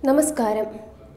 നമസ്കാരം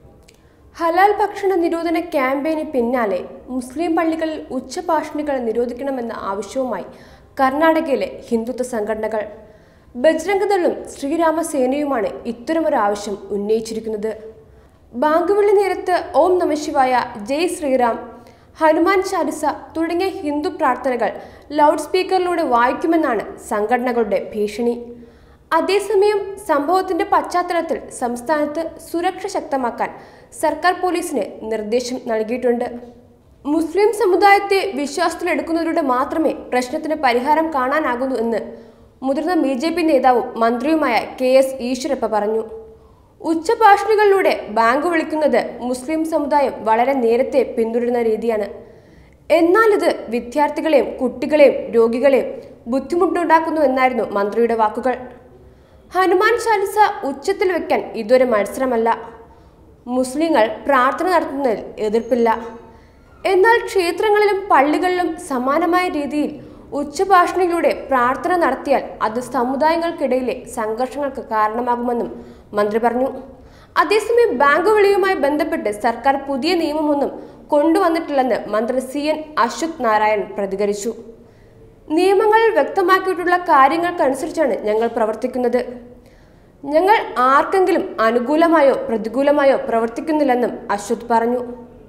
ഹലാൽ ഭക്ഷണ നിരോധന ക്യാമ്പയിന് പിന്നാലെ മുസ്ലിം പള്ളികളിൽ ഉച്ചഭാഷണികൾ നിരോധിക്കണമെന്ന ആവശ്യവുമായി കർണാടകയിലെ ഹിന്ദുത്വ സംഘടനകൾ ബജ്രംഗദളും ശ്രീരാമസേനയുമാണ് ഇത്തരമൊരു ആവശ്യം ഉന്നയിച്ചിരിക്കുന്നത് ബാങ്കുവിളി നേരത്ത് ഓം നമശിവായ ജയ് ശ്രീറാം ഹനുമാൻ ചാലിസ തുടങ്ങിയ ഹിന്ദു പ്രാർത്ഥനകൾ ലൗഡ് സ്പീക്കറിലൂടെ വായിക്കുമെന്നാണ് സംഘടനകളുടെ ഭീഷണി അതേസമയം സംഭവത്തിന്റെ പശ്ചാത്തലത്തിൽ സംസ്ഥാനത്ത് സുരക്ഷ ശക്തമാക്കാൻ സർക്കാർ പോലീസിന് നിർദ്ദേശം നൽകിയിട്ടുണ്ട് മുസ്ലിം സമുദായത്തെ വിശ്വാസത്തിലെടുക്കുന്നതിലൂടെ മാത്രമേ പ്രശ്നത്തിന് പരിഹാരം കാണാനാകുന്നു എന്ന് മുതിർന്ന ബി ജെ പി നേതാവും മന്ത്രിയുമായ കെ എസ് ഈശ്വരപ്പ പറഞ്ഞു ഉച്ചഭാഷണികളിലൂടെ ബാങ്ക് വിളിക്കുന്നത് മുസ്ലിം സമുദായം വളരെ നേരത്തെ പിന്തുടരുന്ന രീതിയാണ് എന്നാൽ ഇത് വിദ്യാർത്ഥികളെയും കുട്ടികളെയും രോഗികളെയും ബുദ്ധിമുട്ടുണ്ടാക്കുന്നു എന്നായിരുന്നു മന്ത്രിയുടെ വാക്കുകൾ ഹനുമാൻ ചാലിസ ഉച്ചത്തിൽ വെക്കാൻ ഇതൊരു മത്സരമല്ല മുസ്ലിങ്ങൾ പ്രാർത്ഥന നടത്തുന്നതിൽ എതിർപ്പില്ല എന്നാൽ ക്ഷേത്രങ്ങളിലും പള്ളികളിലും സമാനമായ രീതിയിൽ ഉച്ചഭാഷണിയിലൂടെ പ്രാർത്ഥന നടത്തിയാൽ അത് സമുദായങ്ങൾക്കിടയിലെ സംഘർഷങ്ങൾക്ക് കാരണമാകുമെന്നും മന്ത്രി പറഞ്ഞു അതേസമയം ബാങ്ക് വിളിയുമായി ബന്ധപ്പെട്ട് സർക്കാർ പുതിയ നിയമമൊന്നും കൊണ്ടുവന്നിട്ടില്ലെന്ന് മന്ത്രി സി എൻ അശ്വത് നാരായൺ പ്രതികരിച്ചു നിയമങ്ങളിൽ വ്യക്തമാക്കിയിട്ടുള്ള കാര്യങ്ങൾക്കനുസരിച്ചാണ് ഞങ്ങൾ പ്രവർത്തിക്കുന്നത് ഞങ്ങൾ ആർക്കെങ്കിലും അനുകൂലമായോ പ്രതികൂലമായോ പ്രവർത്തിക്കുന്നില്ലെന്നും അശ്വത് പറഞ്ഞു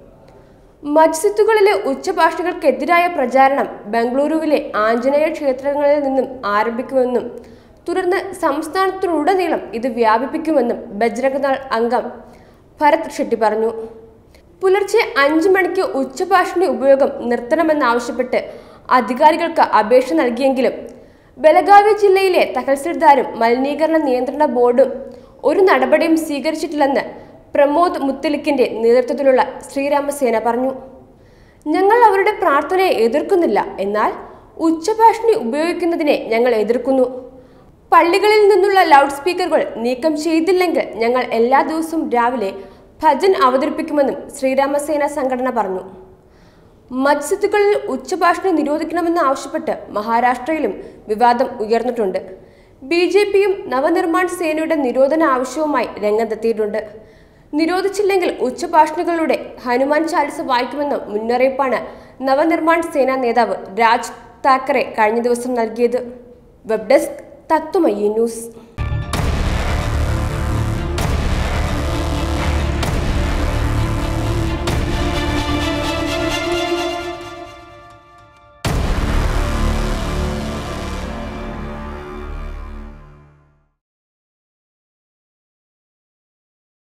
മസ്ജിദുകളിലെ ഉച്ചഭാഷകൾക്കെതിരായ പ്രചാരണം ബംഗളൂരുവിലെ ആഞ്ജനേയ ക്ഷേത്രങ്ങളിൽ നിന്നും ആരംഭിക്കുമെന്നും തുടർന്ന് സംസ്ഥാനത്തിലുടനീളം ഇത് വ്യാപിപ്പിക്കുമെന്നും ബജ്രംഗദൾ അംഗം ഭരത് ഷെട്ടി പറഞ്ഞു പുലർച്ചെ അഞ്ചു മണിക്ക് ഉച്ചഭാഷണി ഉപയോഗം നിർത്തണമെന്നാവശ്യപ്പെട്ട് അധികാരികൾക്ക് അപേക്ഷ നൽകിയെങ്കിലും ബലഗാവി ജില്ലയിലെ തഹസിൽദാരും മലിനീകരണ നിയന്ത്രണ ബോർഡും ഒരു നടപടിയും സ്വീകരിച്ചിട്ടില്ലെന്ന് പ്രമോദ് മുത്തലിക്കിന്റെ നേതൃത്വത്തിലുള്ള ശ്രീരാമസേന പറഞ്ഞു ഞങ്ങൾ അവരുടെ പ്രാർത്ഥനയെ എതിർക്കുന്നില്ല എന്നാൽ ഉച്ചഭാഷണി ഉപയോഗിക്കുന്നതിനെ ഞങ്ങൾ എതിർക്കുന്നു പള്ളികളിൽ നിന്നുള്ള ലൗഡ് സ്പീക്കറുകൾ നീക്കം ചെയ്തില്ലെങ്കിൽ ഞങ്ങൾ എല്ലാ ദിവസവും രാവിലെ ഭജൻ അവതരിപ്പിക്കുമെന്നും ശ്രീരാമസേന സംഘടന പറഞ്ഞു മസ്ജിദുകളിൽ ഉച്ചഭാഷണം നിരോധിക്കണമെന്ന് ആവശ്യപ്പെട്ട് മഹാരാഷ്ട്രയിലും വിവാദം ഉയർന്നിട്ടുണ്ട് ബി ജെ പിയും നവനിർമ്മാൺ സേനയുടെ നിരോധന ആവശ്യവുമായി രംഗത്തെത്തിയിട്ടുണ്ട് നിരോധിച്ചില്ലെങ്കിൽ ഉച്ചഭാഷണികളിലൂടെ ഹനുമാൻ ചാലിസ വായിക്കുമെന്ന മുന്നറിയിപ്പാണ് നവനിർമ്മാൺ സേനാ നേതാവ് രാജ് താക്കറെ കഴിഞ്ഞ ദിവസം നൽകിയത് വെബ് ഡെസ്ക് തത്വമയി ന്യൂസ്